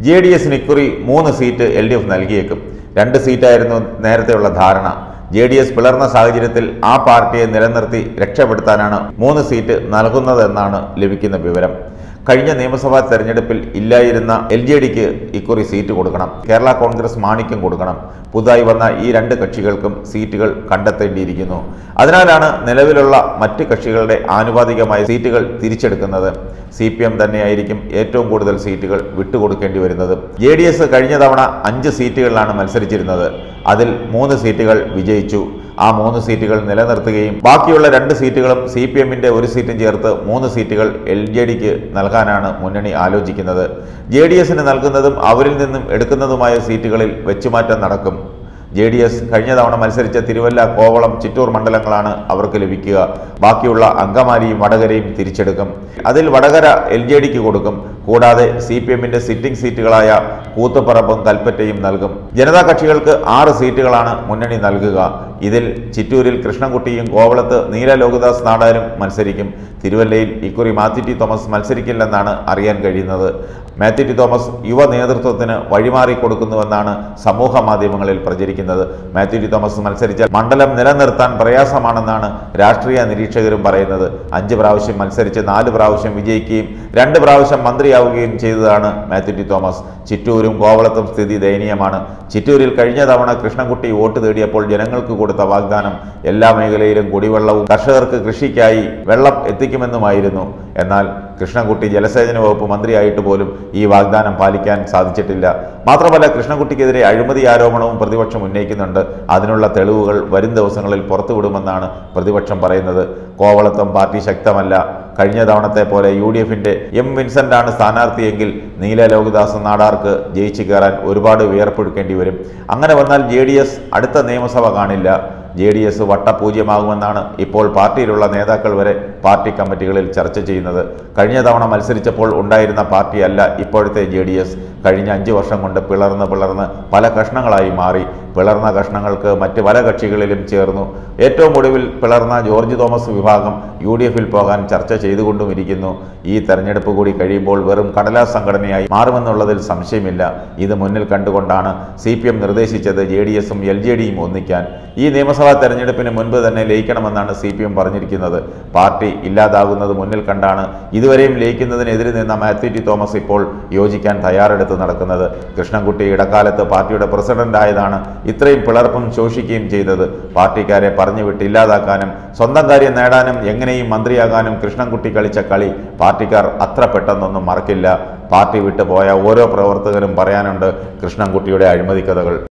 J D എസിന് ഇക്കുറി മൂന്ന് സീറ്റ് എൽ ഡി എഫ് നൽകിയേക്കും രണ്ട് സീറ്റായിരുന്നു നേരത്തെയുള്ള ധാരണ ജെ ഡി എസ് പിളർന്ന സാഹചര്യത്തിൽ ആ പാർട്ടിയെ നിലനിർത്തി രക്ഷപ്പെടുത്താനാണ് മൂന്ന് സീറ്റ് നൽകുന്നതെന്നാണ് ലഭിക്കുന്ന വിവരം കഴിഞ്ഞ നിയമസഭാ തെരഞ്ഞെടുപ്പിൽ ഇല്ലായിരുന്ന എൽ ജെ ഡിക്ക് ഇക്കുറി സീറ്റ് കൊടുക്കണം കേരള കോൺഗ്രസ് മാണിക്യം കൊടുക്കണം പുതുതായി വന്ന ഈ രണ്ട് കക്ഷികൾക്കും സീറ്റുകൾ കണ്ടെത്തേണ്ടിയിരിക്കുന്നു അതിനാലാണ് നിലവിലുള്ള മറ്റ് കക്ഷികളുടെ ആനുപാതികമായ സീറ്റുകൾ തിരിച്ചെടുക്കുന്നത് സി പി എം തന്നെയായിരിക്കും ഏറ്റവും കൂടുതൽ സീറ്റുകൾ വിട്ടുകൊടുക്കേണ്ടി വരുന്നത് ജെ ഡി എസ് കഴിഞ്ഞ തവണ അഞ്ച് സീറ്റുകളിലാണ് മത്സരിച്ചിരുന്നത് അതിൽ മൂന്ന് സീറ്റുകൾ വിജയിച്ചു ആ മൂന്ന് സീറ്റുകൾ നിലനിർത്തുകയും ബാക്കിയുള്ള രണ്ട് സീറ്റുകളും സി പി എമ്മിൻ്റെ ഒരു സീറ്റും ചേർത്ത് മൂന്ന് സീറ്റുകൾ എൽ ജെ ഡിക്ക് നൽകാനാണ് മുന്നണി ആലോചിക്കുന്നത് ജെ ഡി എസിന് നൽകുന്നതും അവരിൽ നിന്നും എടുക്കുന്നതുമായ സീറ്റുകളിൽ വെച്ചുമാറ്റം നടക്കും ജെ ഡി എസ് കഴിഞ്ഞ തവണ മത്സരിച്ച തിരുവല്ല കോവളം ചിറ്റൂർ മണ്ഡലങ്ങളാണ് അവർക്ക് ലഭിക്കുക ബാക്കിയുള്ള അങ്കമാലിയും വടകരയും തിരിച്ചെടുക്കും അതിൽ വടകര എൽ ജെ ഡിക്ക് കൊടുക്കും കൂടാതെ സി പി എമ്മിന്റെ സിറ്റിംഗ് സീറ്റുകളായ കൂത്തുപറമ്പും കൽപ്പറ്റയും നൽകും ജനതാ കക്ഷികൾക്ക് ആറ് സീറ്റുകളാണ് മുന്നണി നൽകുക ഇതിൽ ചിറ്റൂരിൽ കൃഷ്ണൻകുട്ടിയും കോവളത്ത് നീല ലോകദാസ് നാടാരും മത്സരിക്കും തിരുവല്ലയിൽ ഇക്കുറി മാത്യു ടി തോമസ് മത്സരിക്കില്ലെന്നാണ് അറിയാൻ കഴിയുന്നത് മാത്യു ടി തോമസ് യുവ നേതൃത്വത്തിന് വഴിമാറി കൊടുക്കുന്നുവെന്നാണ് സമൂഹ മാധ്യമങ്ങളിൽ പ്രചരിക്കുന്നത് മാത്യു ടി തോമസ് മത്സരിച്ചാൽ മണ്ഡലം നിലനിർത്താൻ പ്രയാസമാണെന്നാണ് രാഷ്ട്രീയ നിരീക്ഷകരും പറയുന്നത് അഞ്ച് പ്രാവശ്യം മത്സരിച്ച് നാല് പ്രാവശ്യം വിജയിക്കുകയും രണ്ട് പ്രാവശ്യം മന്ത്രിയാവുകയും ചെയ്തതാണ് മാത്യു ടി തോമസ് ചിറ്റൂരും കോവളത്തും സ്ഥിതി ദയനീയമാണ് ചിറ്റൂരിൽ കഴിഞ്ഞ തവണ കൃഷ്ണൻകുട്ടി വോട്ട് തേടിയപ്പോൾ ജനങ്ങൾക്ക് കൊടുത്ത വാഗ്ദാനം എല്ലാ മേഖലയിലും കുടിവെള്ളവും കർഷകർക്ക് കൃഷിക്കായി വെള്ളം എത്തിക്കുമെന്നുമായിരുന്നു എന്നാൽ കൃഷ്ണൻകുട്ടി ജലസേചന വകുപ്പ് മന്ത്രിയായിട്ട് പോലും ഈ വാഗ്ദാനം പാലിക്കാൻ സാധിച്ചിട്ടില്ല മാത്രമല്ല കൃഷ്ണൻകുട്ടിക്കെതിരെ അഴിമതി ആരോപണവും പ്രതിപക്ഷം ഉന്നയിക്കുന്നുണ്ട് അതിനുള്ള തെളിവുകൾ വരും ദിവസങ്ങളിൽ പുറത്തുവിടുമെന്നാണ് പ്രതിപക്ഷം പറയുന്നത് കോവളത്തും പാർട്ടി ശക്തമല്ല കഴിഞ്ഞ തവണത്തെ പോലെ യു ഡി എഫിന്റെ എം വിൻസെന്റ് ആണ് സ്ഥാനാർത്ഥിയെങ്കിൽ നീല ലോകദാസ് നാടാർക്ക് ജയിച്ചു കയറാൻ ഒരുപാട് വിയർപ്പൊഴുക്കേണ്ടി വരും അങ്ങനെ വന്നാൽ ജെ അടുത്ത നിയമസഭ കാണില്ല ജെ ഡി എസ് വട്ടപൂജ്യമാകുമെന്നാണ് ഇപ്പോൾ പാർട്ടിയിലുള്ള നേതാക്കൾ വരെ പാർട്ടി കമ്മിറ്റികളിൽ ചർച്ച ചെയ്യുന്നത് കഴിഞ്ഞ തവണ മത്സരിച്ചപ്പോൾ ഉണ്ടായിരുന്ന പാർട്ടിയല്ല ഇപ്പോഴത്തെ ജെ ഡി എസ് കഴിഞ്ഞ അഞ്ച് വർഷം കൊണ്ട് പിളർന്ന് പിളർന്ന് പല കഷ്ണങ്ങളായി മാറി പിളർന്ന കഷ്ണങ്ങൾക്ക് മറ്റ് പല കക്ഷികളിലും ചേർന്നു ഏറ്റവും ഒടുവിൽ പിളർന്ന ജോർജ് തോമസ് വിഭാഗം യു ഡി എഫിൽ പോകാൻ ചർച്ച ചെയ്തുകൊണ്ടുമിരിക്കുന്നു ഈ തെരഞ്ഞെടുപ്പ് കൂടി കഴിയുമ്പോൾ വെറും കടലാസ് സംഘടനയായി മാറുമെന്നുള്ളതിൽ സംശയമില്ല ഇത് മുന്നിൽ കണ്ടുകൊണ്ടാണ് സി പി എം നിർദ്ദേശിച്ചത് ജെ ഡി എസും എൽ ജെ ഡിയും ഒന്നിക്കാൻ ഈ നിയമസഭാ തെരഞ്ഞെടുപ്പിന് മുൻപ് തന്നെ ലയിക്കണമെന്നാണ് സി പി എം പറഞ്ഞിരിക്കുന്നത് പാർട്ടി ഇല്ലാതാകുന്നത് മുന്നിൽ കണ്ടാണ് ഇതുവരെയും ലയിക്കുന്നതിനെതിരെ നിന്ന മാത്യു ടി തോമസ് ഇപ്പോൾ യോജിക്കാൻ തയ്യാറെടുത്ത് നടക്കുന്നത് കൃഷ്ണൻകുട്ടി ഇടക്കാലത്ത് പാർട്ടിയുടെ പ്രസിഡന്റായതാണ് ഇത്രയും പിളർപ്പും ശോഷിക്കുകയും ചെയ്തത് പാർട്ടിക്കാരെ പറഞ്ഞു വിട്ട് ഇല്ലാതാക്കാനും സ്വന്തം കാര്യം നേടാനും എങ്ങനെയും മന്ത്രിയാകാനും കൃഷ്ണൻകുട്ടി കളിച്ച കളി പാർട്ടിക്കാർ അത്ര പെട്ടെന്നൊന്നും മറക്കില്ല പാർട്ടി വിട്ടു പോയ ഓരോ പ്രവർത്തകരും പറയാനുണ്ട് കൃഷ്ണൻകുട്ടിയുടെ അഴിമതി കഥകൾ